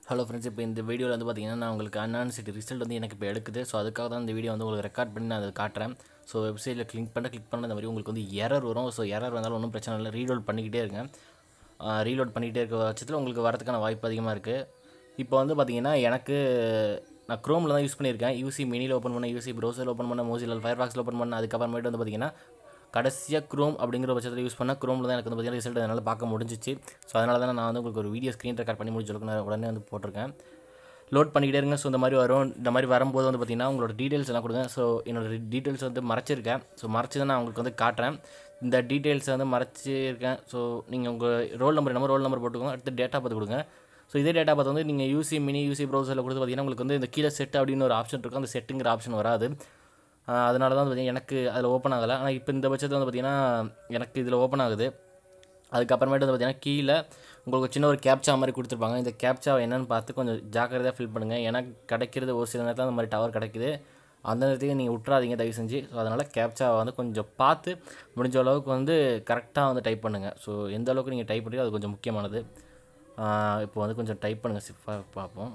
hello friends இப்போ இந்த வீடியோவில் வந்து பார்த்தீங்கன்னா நான் உங்களுக்கு அன்ஆன்சிட்டி ரிசல்ட் வந்து எனக்கு இப்போ எடுக்குது ஸோ அதுக்காக தான் இந்த வீடியோ வந்து உங்களுக்கு ரெக்கார்ட் பண்ணி நான் அதை காட்டுறேன் ஸோ வெப்சைட்டில் கிளிக் பண்ண கிளிக் பண்ண இந்த மாதிரி உங்களுக்கு வந்து எரர் வரும் ஸோ எரர் வந்தாலும் ஒன்றும் பிரச்சனை இல்லை ரீலோட் பண்ணிக்கிட்டே இருங்க ரீலோட் பண்ணிக்கிட்டே இருக்க பட்சத்தில் உங்களுக்கு வரதுக்கான வாய்ப்பு அதிகமாக இருக்குது இப்போ வந்து பார்த்தீங்கன்னா எனக்கு நான் க்ரோமில் தான் யூஸ் பண்ணியிருக்கேன் யூசி மினியில் ஓப்பன் பண்ண யூசி ப்ரௌசரில் ஓப்பன் பண்ண மோசியில் ஃபயர் பாக்ஸில் ஓப்பன் பண்ண அதுக்கப்புறமேட்டு வந்து பார்த்தீங்கன்னா கடைசியாக க்ரோம் அப்படிங்கிற பட்சத்தில் யூஸ் பண்ணால் க்ரோமில் தான் எனக்கு வந்து பார்த்தீங்கன்னா ரிசல்ட் என்னால் பார்க்க முடிஞ்சிச்சு ஸோ அதனால தான் நான் வந்து உங்களுக்கு ஒரு வீடியோ ஸ்க்ரீன் ரெக்கார்ட் பண்ணி முடிச்சிருக்கேன் நான் உடனே வந்து போட்டிருக்கேன் லோட் பண்ணிக்கிட்டே இருங்க ஸோ இந்த மாதிரி வரும் இந்த மாதிரி வரும்போது வந்து பார்த்தீங்கன்னா உங்களோட டீட்டெயில்ஸ் எல்லாம் கொடுங்க ஸோ என்னோட டீட்டெயில்ஸ் வந்து மறைச்சிருக்கேன் ஸோ மறைச்சி தான் நான் உங்களுக்கு வந்து காட்டுறேன் இந்த டீட்டெயில்ஸை வந்து மறைச்சிருக்கேன் ஸோ நீங்கள் உங்கள் ரோல் நம்பர் நம்ம ரோல் நம்பர் போட்டுக்கோங்க அடுத்து டேட்டா பார்த்து கொடுங்க ஸோ இதே டேட்டா பார்த்து வந்து நீங்கள் யூசி மினி யூசி ப்ரௌசரில் கொடுத்து பார்த்தீங்கன்னா உங்களுக்கு வந்து இந்த கீழே செட் அப்படின்னு ஒரு ஆப்ஷன் இருக்கும் அந்த செட்டுங்கிற ஆப்ஷன் வராது ஆஹ் அதனால தான் வந்து பார்த்தீங்கன்னா எனக்கு அதில் ஓப்பன் ஆகலை ஆனால் இப்போ இந்த பட்சத்தில் வந்து பார்த்தீங்கன்னா எனக்கு இதில் ஓப்பன் ஆகுது அதுக்கப்புறமேட்டு வந்து பார்த்தீங்கன்னா கீழே உங்களுக்கு சின்ன ஒரு கேப்ச்சா மாதிரி கொடுத்துருப்பாங்க இந்த கேப்ச்சா என்னன்னு பார்த்து கொஞ்சம் ஜாக்கிரதையாக ஃபில் பண்ணுங்கள் ஏன்னா கிடைக்கிறது ஒரு சில நேரத்தில் அந்த மாதிரி டவர் கிடைக்குது அந்த நேரத்துக்கு நீங்கள் விட்றாதீங்க தயவு செஞ்சு ஸோ அதனால் கேப்ச்சாவை வந்து கொஞ்சம் பார்த்து முடிஞ்ச அளவுக்கு வந்து கரெக்டாக வந்து டைப் பண்ணுங்கள் ஸோ எந்த அளவுக்கு நீங்கள் டைப் பண்ணுறீங்க அது கொஞ்சம் முக்கியமானது ஆஹ் இப்போ வந்து கொஞ்சம் டைப் பண்ணுங்கள் சிஃபாக பார்ப்போம்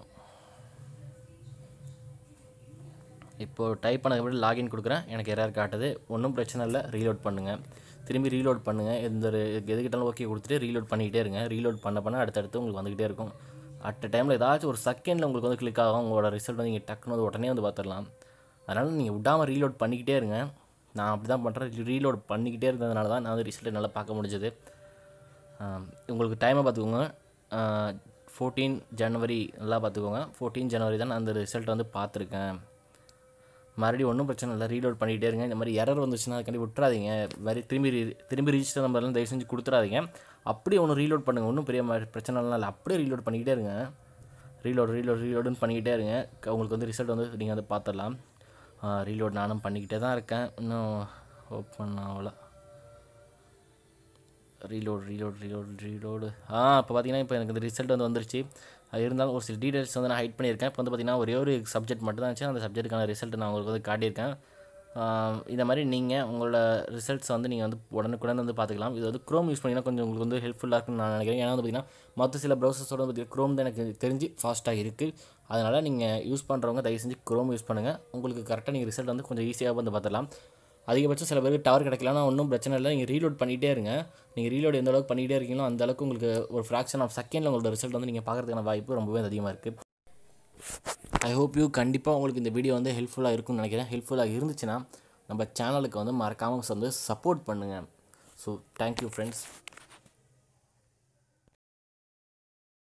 இப்போது டைப் பண்ணதுக்கப்புறம் லாகின் கொடுக்குறேன் எனக்கு எரர் காட்டுது ஒன்றும் பிரச்சனை இல்லை ரீலோட் பண்ணுங்கள் திரும்பி ரீலோட் பண்ணுங்கள் எந்த ஒரு எதுக்கிட்டாலும் ஓகே கொடுத்துட்டு ரீலோட் பண்ணிக்கிட்டே இருங்க ரீலோட் பண்ண பண்ண அடுத்தடுத்து உங்களுக்கு வந்துக்கிட்டே இருக்கும் அட் டைமில் ஏதாச்சும் ஒரு செகண்டில் உங்களுக்கு வந்து கிளிக் ஆகும் உங்களோட ரிசல்ட் வந்து நீங்கள் டக்குன்னு வந்து உடனே வந்து பார்த்துடலாம் அதனால் நீங்கள் விடாமல் ரீலோட் பண்ணிக்கிட்டே இருங்க நான் அப்படி தான் பண்ணுறேன் ரீலோட் பண்ணிக்கிட்டே இருந்ததுனால தான் நான் வந்து ரிசல்ட்டை நல்லா பார்க்க முடிஞ்சது உங்களுக்கு டைமை பார்த்துக்கோங்க ஃபோர்டீன் ஜனவரி நல்லா பார்த்துக்கோங்க ஃபோர்டீன் ஜனவரி தான் நான் அந்த ரிசல்ட் வந்து பார்த்துருக்கேன் மறுபடியும் ஒன்றும் பிரச்சனை இல்லை ரீலோட் பண்ணிகிட்டே இருங்க இந்த மாதிரி எரர் வந்துச்சுன்னா அதுக்காண்டி விட்றாதீங்க வேறு திரும்பி re- திரும்பி ரிஜிஸ்டர் நம்பர்லாம் தயவு செஞ்சு கொடுத்துறாதீங்க அப்படியே ஒன்று ரீலோட் பண்ணுங்கள் ஒன்றும் பெரிய மாதிரி பிரச்சனைலாம் இல்லை அப்படியே ரீலோட் பண்ணிக்கிட்டே இருங்க ரீலோட் ரீலோட் ரீலோடுன்னு பண்ணிக்கிட்டே இருங்க க- உங்களுக்கு வந்து ரிசல்ட் வந்து நீங்கள் வந்து பார்த்துடலாம் ரீலோட் நானும் பண்ணிக்கிட்டே தான் இருக்கேன் இன்னும் ஓப்பன் ஆகல ரீலோட் ரீலோட் ரீலோட் ரீலோடு ஆ இப்போ பார்த்தீங்கன்னா இப்போ எனக்கு இந்த ரிசல்ட் வந்து வந்துருச்சு அது இருந்தாலும் ஒரு சில டீடைல்ஸ் வந்து நான் ஹைட் பண்ணியிருக்கேன் இப்போ வந்து பார்த்தீங்கன்னா ஒரே ஒரு சப்ஜெக்ட் மட்டும் தான் இருந்துச்சு அந்த சப்ஜெக்ட்டுக்கான ரிசல்ட் நான் உங்களுக்கு வந்து காட்டியிருக்கேன் ஆ, இந்த மாதிரி நீங்கள் உங்களோட ரிசல்ட்ஸ் வந்து நீங்கள் வந்து உடனுக்குடன் வந்து பார்த்துக்கலாம் இது வந்து க்ரோம் யூஸ் பண்ணிங்கன்னா கொஞ்சம் உங்களுக்கு வந்து ஹெல்ப்ஃபுல்லாக இருக்குன்னு நான் நினைக்கிறேன் ஏன்னா வந்து பார்த்தீங்கன்னா மற்ற சில ப்ரௌசர்ஸோட பார்த்தீங்கன்னா க்ரோம் தான் எனக்கு தெரிஞ்சு ஃபாஸ்ட்டாக இருக்குது அதனால் நீங்கள் யூஸ் பண்ணுறவங்க தயவு செஞ்சு க்ரோம் யூஸ் பண்ணுங்கள் உங்களுக்கு கரெக்டாக நீங்கள் ரிசல்ட் வந்து கொஞ்சம் ஈஸியாக வந்து பார்த்துடலாம் அதிகபட்சம் சில பேருக்கு டவர் கிடைக்கலனா ஒன்றும் பிரச்சனை இல்லை நீங்கள் ரீலோட் பண்ணிகிட்டே இருங்க நீங்கள் ரீலோட் எந்த அளவுக்கு பண்ணிகிட்டே இருக்கீங்களோ அந்த அளவுக்கு உங்களுக்கு ஒரு ஃப்ராக்ஷன் ஆஃப் செகண்டில் உங்களோட ரிசல்ட் வந்து நீங்கள் பார்க்கறதுக்கான வாய்ப்பு ரொம்பவே அதிகமாக இருக்குது ஐ ஹோப் யூ கண்டிப்பாக உங்களுக்கு இந்த வீடியோ வந்து ஹெல்ப்ஃபுல்லாக இருக்கும்னு நினைக்கிறேன் ஹெல்ப்ஃபுல்லாக இருந்துச்சுன்னா நம்ம சேனலுக்கு வந்து மறக்காமல் வந்து சப்போர்ட் பண்ணுங்கள் ஸோ தேங்க்யூ ஃப்ரெண்ட்ஸ்